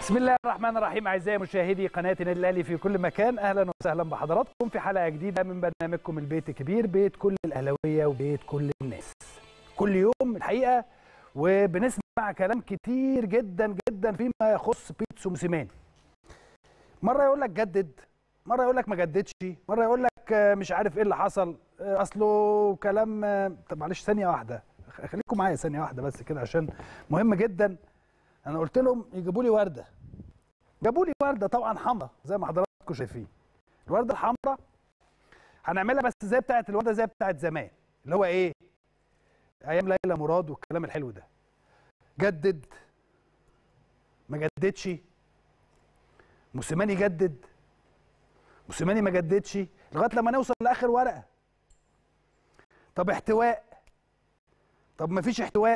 بسم الله الرحمن الرحيم اعزائي مشاهدي قناه النادي الاهلي في كل مكان اهلا وسهلا بحضراتكم في حلقه جديده من برنامجكم البيت كبير بيت كل الاهلاويه وبيت كل الناس كل يوم الحقيقه وبنسمع كلام كتير جدا جدا فيما يخص بيتسو موسيماني مره يقول لك جدد مره يقول لك ما جددش مره يقول لك مش عارف ايه اللي حصل اصله كلام طب معلش ثانيه واحده خليكم معايا ثانيه واحده بس كده عشان مهم جدا انا قلت لهم يجيبوا لي ورده جابوا لي ورده طبعا حمراء زي ما حضراتكم شايفين الورده الحمراء هنعملها بس زي بتاعه الورده زي بتاعه زمان اللي هو ايه ايام ليلى مراد والكلام الحلو ده جدد ما جددش موسيماني جدد موسيماني ما جددش لغايه لما نوصل لاخر ورقه طب احتواء طب ما فيش احتواء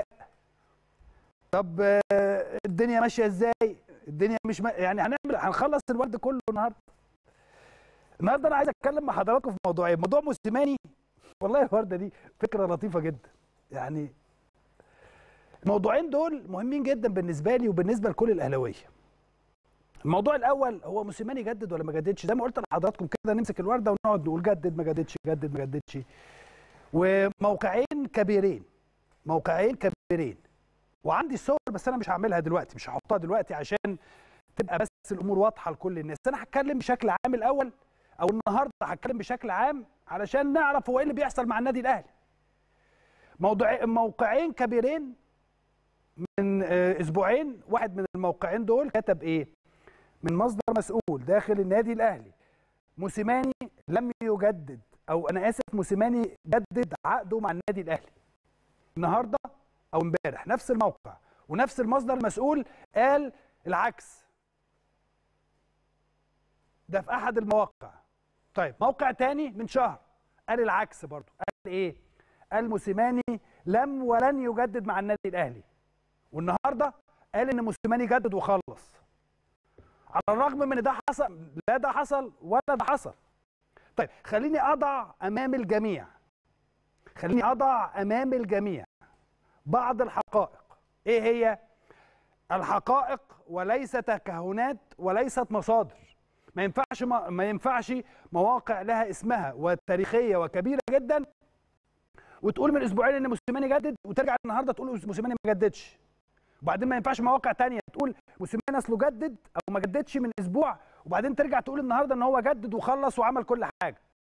طب الدنيا ماشيه ازاي الدنيا مش ما... يعني هنعمل هنخلص الورد كله النهارده النهارده انا عايز اتكلم مع حضراتكم في موضوعين موضوع موسيماني والله الورده دي فكره لطيفه جدا يعني الموضوعين دول مهمين جدا بالنسبه لي وبالنسبه لكل الاهلاويه الموضوع الاول هو موسيماني جدد ولا ما جددش زي ما قلت لحضراتكم كده نمسك الورده ونقعد نقول جدد ما جددش جدد ما جددش وموقعين كبيرين موقعين كبيرين وعندي الصور بس انا مش هعملها دلوقتي مش هحطها دلوقتي عشان تبقى بس الامور واضحه لكل الناس انا هتكلم بشكل عام الاول او النهارده هتكلم بشكل عام علشان نعرف هو ايه اللي بيحصل مع النادي الاهلي موضوع موقعين كبيرين من اسبوعين واحد من الموقعين دول كتب ايه من مصدر مسؤول داخل النادي الاهلي موسيماني لم يجدد او انا اسف موسيماني جدد عقده مع النادي الاهلي النهارده او امبارح نفس الموقع ونفس المصدر المسؤول قال العكس ده في احد المواقع طيب موقع تاني من شهر قال العكس برضو قال ايه قال موسيماني لم ولن يجدد مع النادي الاهلي والنهارده قال ان موسيماني جدد وخلص على الرغم من ده حصل لا ده حصل ولا ده حصل طيب خليني اضع امام الجميع خليني اضع امام الجميع بعض الحقائق ايه هي الحقائق وليس تكهنات وليست مصادر ما ينفعش ما, ما ينفعش مواقع لها اسمها وتاريخيه وكبيره جدا وتقول من اسبوعين ان موسيماني جدد وترجع النهارده تقول موسيماني ما جددش وبعدين ما ينفعش مواقع تانية تقول موسيماني اصله جدد او ما جددش من اسبوع وبعدين ترجع تقول النهارده ان هو جدد وخلص وعمل كل حاجه